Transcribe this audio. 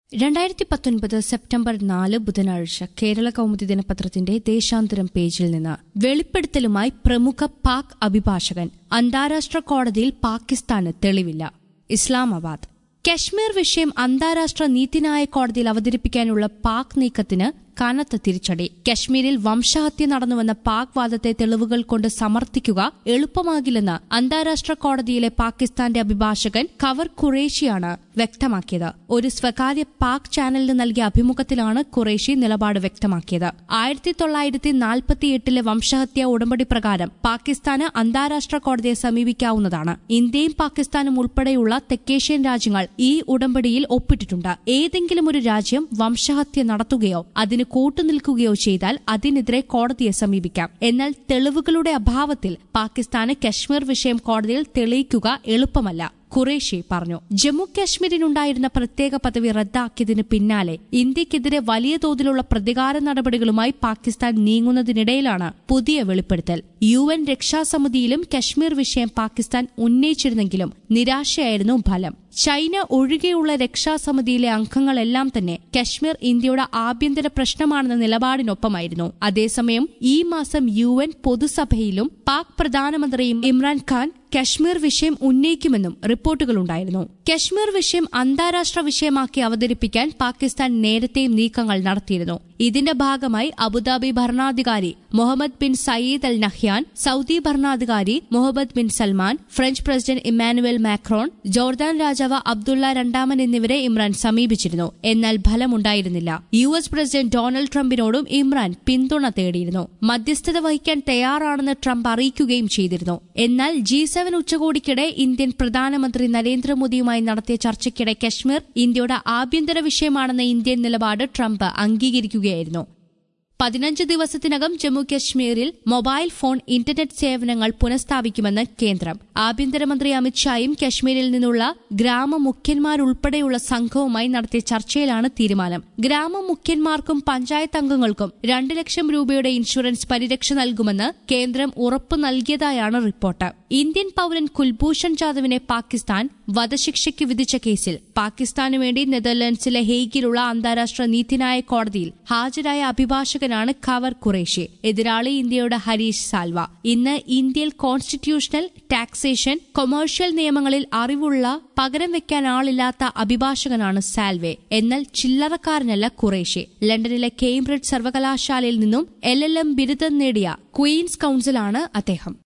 രണ്ടായിരത്തി പത്തൊൻപത് സെപ്റ്റംബർ നാല് ബുധനാഴ്ച കേരള കൗമുദി ദിനപത്രത്തിന്റെ ദേശാന്തരം പേജിൽ നിന്ന് വെളിപ്പെടുത്തലുമായി പ്രമുഖ പാക് അഭിഭാഷകൻ അന്താരാഷ്ട്ര കോടതിയിൽ പാകിസ്ഥാന് തെളിവില്ല ഇസ്ലാമാബാദ് കശ്മീർ വിഷയം അന്താരാഷ്ട്ര നീതിന്യായ കോടതിയിൽ അവതരിപ്പിക്കാനുള്ള പാക് നീക്കത്തിന് കനത്ത തിരിച്ചടി കശ്മീരിൽ വംശഹത്യ നടന്നുവെന്ന പാക് വാദത്തെ തെളിവുകൾ കൊണ്ട് സമർത്ഥിക്കുക എളുപ്പമാകില്ലെന്ന് അന്താരാഷ്ട്ര കോടതിയിലെ പാകിസ്ഥാന്റെ അഭിഭാഷകൻ കവർ ഖുറേഷിയാണ് വ്യക്തമാക്കിയത് ഒരു സ്വകാര്യ പാക് ചാനലിന് നൽകിയ അഭിമുഖത്തിലാണ് ഖുറേഷി നിലപാട് വ്യക്തമാക്കിയത് ആയിരത്തി തൊള്ളായിരത്തി നാൽപ്പത്തിയെട്ടിലെ വംശഹത്യ ഉടമ്പടി പ്രകാരം പാകിസ്ഥാന് അന്താരാഷ്ട്ര കോടതിയെ സമീപിക്കാവുന്നതാണ് ഇന്ത്യയും പാകിസ്ഥാനും ഉൾപ്പെടെയുള്ള തെക്കേഷ്യൻ രാജ്യങ്ങൾ ഈ ഉടമ്പടിയിൽ ഒപ്പിട്ടിട്ടുണ്ട് ഏതെങ്കിലും ഒരു രാജ്യം വംശഹത്യ നടത്തുകയോ അതിന് കൂട്ടുനിൽക്കുകയോ ചെയ്താൽ അതിനെതിരെ കോടതിയെ സമീപിക്കാം എന്നാൽ തെളിവുകളുടെ അഭാവത്തിൽ പാകിസ്ഥാന് കശ്മീർ വിഷയം കോടതിയിൽ തെളിയിക്കുക എളുപ്പമല്ല ഖുറേഷി പറഞ്ഞു ജമ്മു കാശ്മീരിനുണ്ടായിരുന്ന പ്രത്യേക പദവി റദ്ദാക്കിയതിന് പിന്നാലെ ഇന്ത്യക്കെതിരെ വലിയ തോതിലുള്ള പ്രതികാര നടപടികളുമായി പാകിസ്ഥാൻ നീങ്ങുന്നതിനിടയിലാണ് പുതിയ വെളിപ്പെടുത്തൽ യു എൻ രക്ഷാസമിതിയിലും കശ്മീർ വിഷയം പാകിസ്ഥാൻ ഉന്നയിച്ചിരുന്നെങ്കിലും നിരാശയായിരുന്നു ഫലം ചൈന ഒഴികെയുള്ള രക്ഷാസമിതിയിലെ അംഗങ്ങളെല്ലാം തന്നെ കശ്മീർ ഇന്ത്യയുടെ ആഭ്യന്തര പ്രശ്നമാണെന്ന നിലപാടിനൊപ്പമായിരുന്നു അതേസമയം ഈ മാസം യു എൻ പൊതുസഭയിലും പാക് പ്രധാനമന്ത്രിയും ഇമ്രാൻഖാൻ കശ്മീർ വിഷയം ഉന്നയിക്കുമെന്നും റിപ്പോർട്ടുകളുണ്ടായിരുന്നു കശ്മീർ വിഷയം അന്താരാഷ്ട്ര വിഷയമാക്കി അവതരിപ്പിക്കാൻ പാകിസ്ഥാൻ നേരത്തെയും നീക്കങ്ങൾ നടത്തിയിരുന്നു ഇതിന്റെ ഭാഗമായി അബുദാബി ഭരണാധികാരി Mohammed bin Zayed Al Nahyan Saudi ഭരണാധികാരി Mohammed bin Salman French president Emmanuel Macron Jordan രാജാവ് അബ്ദുള്ള രണ്ടാമൻ എന്നിവരെ ഇമ്രാൻ സമീപിച്ചിരുന്നു എന്നാൽ ഫലമുണ്ടായിരുന്നില്ല യു എസ് പ്രസിഡന്റ് ഡൊണാൾഡ് ട്രംപിനോടും ഇമ്രാൻ പിന്തുണ തേടിയിരുന്നു മധ്യസ്ഥത വഹിക്കാൻ തയ്യാറാണെന്ന് ട്രംപ് അറിയിക്കുകയും ചെയ്തിരുന്നു എന്നാൽ ജി സെവൻ ഉച്ചകോടിക്കിടെ ഇന്ത്യൻ പ്രധാനമന്ത്രി നരേന്ദ്രമോദിയുമായി നടത്തിയ ചർച്ചയ്ക്കിടെ കശ്മീർ ഇന്ത്യയുടെ ആഭ്യന്തര വിഷയമാണെന്ന ഇന്ത്യൻ നിലപാട് ട്രംപ് അംഗീകരിക്കുകയായിരുന്നു പതിനഞ്ച് ദിവസത്തിനകം ജമ്മു കശ്മീരിൽ മൊബൈൽ ഫോൺ ഇന്റർനെറ്റ് സേവനങ്ങൾ പുനഃസ്ഥാപിക്കുമെന്ന് കേന്ദ്രം ആഭ്യന്തരമന്ത്രി അമിത്ഷായും കശ്മീരിൽ നിന്നുള്ള ഗ്രാമമുഖ്യന്മാരുൾപ്പെടെയുള്ള സംഘവുമായി നടത്തിയ ചർച്ചയിലാണ് തീരുമാനം ഗ്രാമമുഖ്യന്മാർക്കും പഞ്ചായത്ത് അംഗങ്ങൾക്കും രണ്ട് ലക്ഷം രൂപയുടെ ഇൻഷുറൻസ് പരിരക്ഷ നൽകുമെന്ന് കേന്ദ്രം ഉറപ്പു നൽകിയതായാണ് റിപ്പോർട്ട് ഇന്ത്യൻ പൌരൻ കുൽഭൂഷൺ ജാദവിനെ പാകിസ്ഥാൻ വധശിക്ഷയ്ക്ക് വിധിച്ച കേസിൽ പാകിസ്ഥാനു വേണ്ടി നെതർലൻഡ്സിലെ ഹേഗിലുള്ള അന്താരാഷ്ട്ര നീതിന്യായ കോടതിയിൽ ഹാജരായ അഭിഭാഷകനാണ് ഖവർ ഖുറേഷി എതിരാളി ഇന്ത്യയുടെ ഹരീഷ് സാൽവ ഇന്ന് ഇന്ത്യയിൽ കോൺസ്റ്റിറ്റ്യൂഷണൽ ടാക്സേഷൻ കൊമേഴ്ഷ്യൽ നിയമങ്ങളിൽ അറിവുള്ള പകരം വെക്കാൻ ആളില്ലാത്ത അഭിഭാഷകനാണ് സാൽവെ എന്നാൽ ചില്ലറക്കാരനല്ല ഖുറേഷി ലണ്ടനിലെ കേംബ്രിഡ്ജ് സർവകലാശാലയിൽ നിന്നും എൽ എൽ എം ബിരുദം നേടിയ ക്വീൻസ് കൌൺസിലാണ് അദ്ദേഹം